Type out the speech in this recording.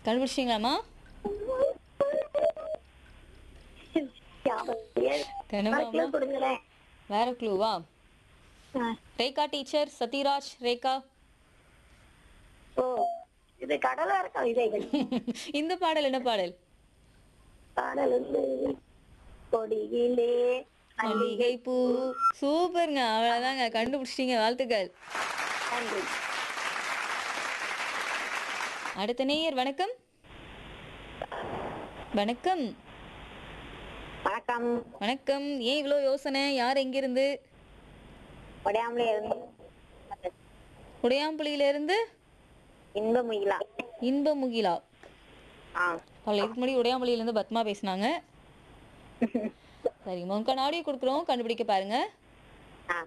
கண்டுபிடிச்சிங்களாம்மா கனவாமா கொடுங்களேன் வேற க்ளூவா ஆ. ரேகா டீச்சர் சத்யராஜ் ரேகா ஓ இது கடலோர கவிதைகள் இந்த பாடல் என்ன பாடல் பாடல் வந்து கொடியிலே மல்லிகை பூ சூப்பருங்க அவ்வளவுதாங்க கண்டுபிடிச்சிட்டீங்க வாழ்த்துக்கள் நன்றி அடுத்த நேயர் வணக்கம் வணக்கம் வணக்கம் வணக்கம் ஏன் இவ்வளோ யோசனை யார் எங்கிருந்து உடையாமலே இருந்து உடையாம்புலியில இருந்து இன்ப முகிலா இன்ப முகிலா ஆ அவள் இதுக்கு முன்னாடி உடையாம்புலியில இருந்து பத்மா பேசினாங்க சரி உங்களுக்கான ஆடியோ கொடுக்குறோம் கண்டுபிடிக்க பாருங்க